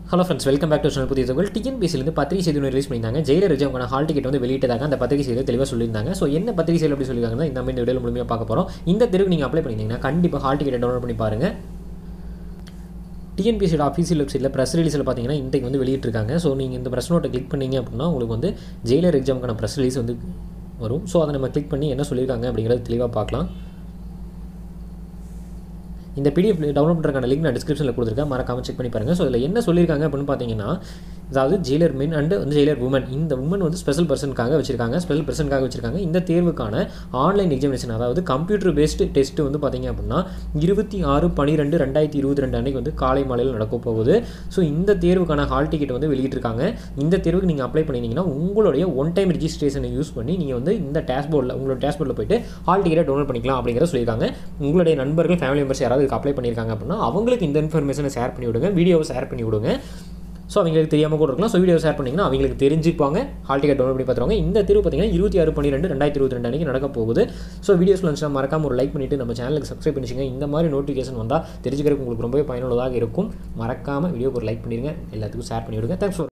hello friends welcome back to channel புதிய தகவல் டிஎன்பிசிலேருந்து பத்திரிகை செய்தி ஒன்று ரிலீஸ் பண்ணியிருந்தாங்க ஜெயிலர் ரிஜாவுக்கான ஹால் டிக்கெட் வந்து வெளியிட்டதாக அந்த பத்திரிகை செய்தியில் தெளிவாக சொல்லியிருந்தாங்க ஸோ என்ன பத்திரிகை செய்தி அப்படி சொல்லியிருக்காங்கன்னா இந்த மாதிரி இந்த வீடியோ முழுமையாக பார்க்க போகிறோம் இந்த தெருவுக்கு நீங்கள் அப்ளை பண்ணியிருந்தீங்கன்னா கண்டிப்பாக ஹால் டிக்கெட் டவுன்லோட் பண்ணி பாருங்கள் டிஎன்பிசியோட அஃபீஷியல் வெப்சைட்டில் ப்ரெஸ் ரிலீஸில் பார்த்தீங்கன்னா இன்றைக்கு வந்து வெளியிட்டிருக்காங்க ஸோ நீங்கள் இந்த ப்ரெஸ் நோட்டை கிளிக் பண்ணீங்க அப்படின்னா உங்களுக்கு வந்து ஜெயிலர் எக்ஸாமுக்கான ப்ரெஸ் ரிலீஸ் வந்து வரும் ஸோ அதை நம்ம கிளிக் பண்ணி என்ன சொல்லியிருக்காங்க அப்படிங்கிறத தெளிவாக பார்க்கலாம் இந்த பிடிஎஃப் டவுன்லோட் பண்ணுறதுக்கான லிங்க் நான் டிஸ்கிரிப்ஷனில் கொடுத்துருக்கேன் மறக்காம செக் பண்ணி பாருங்கள் ஸோ இதில் என்ன சொல்லியிருக்காங்க அப்படின்னு பார்த்தீங்கன்னா அதாவது ஜெயிலர் மென் அண்ட் வந்து ஜெயிலர் உமன் இந்த உமன் வந்து ஸ்பெஷல் பர்சனுக்காக வச்சிருக்காங்க ஸ்பெஷல் பர்சனுக்காக வச்சிருக்காங்க இந்த தேர்வுக்கான ஆன்லைன் எக்ஸாமினேஷன் அதாவது கம்ப்யூட்டர் பேஸ்டு டெஸ்ட் வந்து பார்த்தீங்க அப்படின்னா இருபத்தி ஆறு பன்னிரெண்டு ரெண்டாயிரத்தி இருபத்தி ரெண்டு அன்னைக்கு வந்து காலை மாலையில் நடக்க போகுது ஸோ இந்த தேர்வுக்கான ஹால் டிக்கெட் வந்து வெளியிட்டிருக்காங்க இந்த தேர்வுக்கு நீங்கள் அப்ளை பண்ணிங்கன்னா உங்களுடைய ஒன் டைம் ரிஜிஸ்ட்ரேஷனை யூஸ் பண்ணி நீங்கள் வந்து இந்த டேஷ்போர்டில் உங்களோட டேஷ்போர்டில் போயிட்டு ஹால் டிக்கெட்டை டவுன்லோட் பண்ணிக்கலாம் அப்படிங்கிறத சொல்லியிருக்காங்க உங்களுடைய நண்பர்கள் ஃபேமிலி மெம்பர்ஸ் யாராவது இதுக்கு அப்ளை பண்ணியிருக்காங்க அப்படின்னா அவங்களுக்கு இந்த இன்ஃபர்மேஷனை ஷேர் பண்ணி விடுங்க வீடியோவை ஷேர் பண்ணி விடுங்க ஸோ அவங்களுக்கு தெரியாமல் கூட இருக்கலாம் ஸோ வீடியோ ஷேர் பண்ணிங்கன்னா அவங்களுக்கு தெரிஞ்சுப்பாங்க ஹால் டிக்கெட் டவுன்லோட் பண்ணி பார்த்துருவாங்க இந்த தேர்வு பார்த்தீங்கன்னா இருபத்தி ஆறு பன்னிரெண்டு ரெண்டாயிரத்தி இருபத்தி ரெண்டு அன்றைக்கி நடக்க போகுது ஸோ வீடியோஸ் வந்துச்சுன்னா மறக்காம ஒரு லைக் பண்ணிவிட்டு நம்ம சேனலுக்கு சப்ஸ்கிரைப் பண்ணிச்சுங்க இந்த மாதிரி நோட்டிஃபிகேஷன் வந்தால் தெரிஞ்சுக்கிறதுக்கு உங்களுக்கு ரொம்பவே பயனுள்ளதாக இருக்கும் மறக்காமல் வீடியோக்கு ஒரு லைக் பண்ணிடுங்க எல்லாத்துக்கும் ஷேர் பண்ணி விடுங்க தேங்க்ஸ் ஃபார்